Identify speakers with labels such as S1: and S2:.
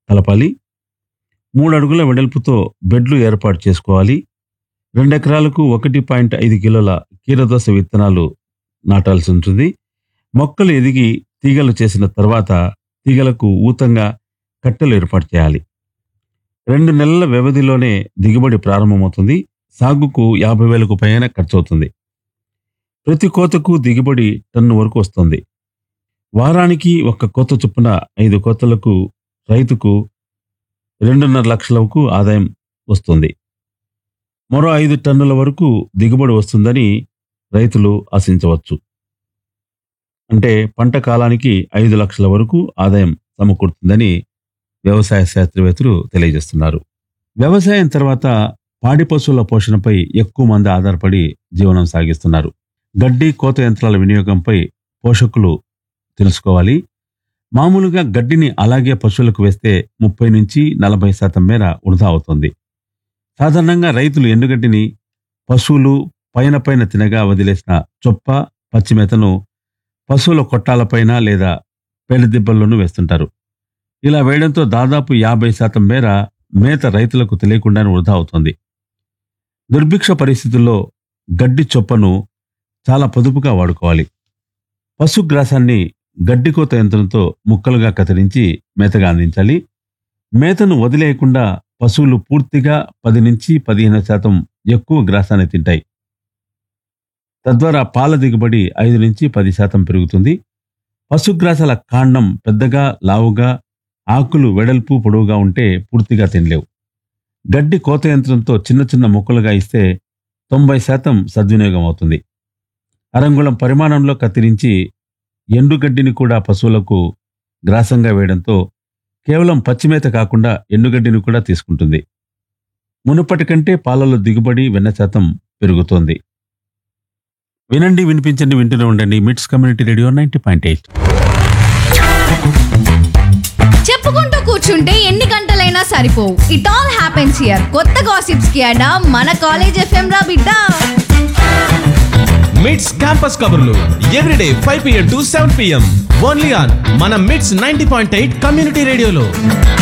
S1: కలపాలి మూడు అడుగుల వెడల్పుతో బెడ్లు ఏర్పాటు చేసుకోవాలి రెండెకరాలకు ఒకటి పాయింట్ ఐదు కిలోల కీరదోస విత్తనాలు నాటాల్సి ఉంటుంది మొక్కలు ఎదిగి తీగలు చేసిన తర్వాత తీగలకు ఊతంగా కట్టెలు ఏర్పాటు చేయాలి రెండు నెలల వ్యవధిలోనే దిగుబడి ప్రారంభమవుతుంది సాగుకు యాభై వేలకు పైన ఖర్చు అవుతుంది ప్రతి కోతకు దిగుబడి టన్ను వరకు వస్తుంది వారానికి ఒక్క కోత చొప్పున ఐదు కోతలకు రైతుకు రెండున్నర లక్షలకు ఆదాయం వస్తుంది మరో ఐదు టన్నుల వరకు దిగుబడి వస్తుందని రైతులు ఆశించవచ్చు అంటే పంట కాలానికి ఐదు లక్షల వరకు ఆదాయం సమకూరుతుందని వ్యవసాయ శాస్త్రవేత్తలు తెలియజేస్తున్నారు వ్యవసాయం తర్వాత పాడి పశువుల పోషణపై ఎక్కువ మంది ఆధారపడి జీవనం సాగిస్తున్నారు గడ్డి కోత యంత్రాల వినియోగంపై పోషకులు తెలుసుకోవాలి మామూలుగా గడ్డిని అలాగే పశువులకు వేస్తే ముప్పై నుంచి నలభై శాతం మేర వృధా అవుతుంది సాధారణంగా రైతులు ఎండుగడ్డిని పశువులు పైన పైన తినగా వదిలేసిన చొప్ప పచ్చిమేతను పశువుల కొట్టాలపైన లేదా పేడ దిబ్బల్లోనూ వేస్తుంటారు ఇలా వేయడంతో దాదాపు యాభై శాతం మేర మేత రైతులకు తెలియకుండానే వృధా అవుతుంది దుర్భిక్ష పరిస్థితుల్లో గడ్డి చొప్పను చాలా పొదుపుగా వాడుకోవాలి పశుగ్రాసాన్ని గడ్డి కోత యంత్రంతో ముక్కలుగా కత్తిరించి మేతగా అందించాలి మేతను వదిలేయకుండా పశువులు పూర్తిగా పది నుంచి పదిహేను శాతం ఎక్కువ గ్రాసాన్ని తింటాయి తద్వారా పాల దిగుబడి ఐదు నుంచి పది శాతం పెరుగుతుంది పశుగ్రాసాల కాండం పెద్దగా లావుగా ఆకులు వెడల్పు పొడవుగా ఉంటే పూర్తిగా తినలేవు గడ్డి కోత యంత్రంతో చిన్న చిన్న ముక్కలుగా ఇస్తే తొంభై శాతం సద్వినియోగం అవుతుంది అరంగుళం పరిమాణంలో కత్తిరించి ఎండుగడ్డిని కూడా పశువులకు గ్రాసంగా వేయడంతో కేవలం పచ్చిమేత కాకుండా ఎండుగడ్డిని కూడా తీసుకుంటుంది మునుపటి కంటే పాలలో దిగుబడి వెన్న శాతం పెరుగుతోంది వినండి వినిపించండి వింటూనే ఉండండి MITS community radio ninety point eight
S2: చెప్పుకుంటూ కూర్చుంటే ఎన్ని గంటలైనా సరిపోవు ఇట్ ఆల్ హ్యాపెన్స్ హియర్ కొత్త గాసిప్స్ కి అడా మన కాలేజ్ ఎఫ్ఎం రా బిడ్డ
S3: మిడ్స్ క్యాంపస్ కబుర్లు everyday five PM to seven PM only on మన MITS ninety point eight community రేడియోలో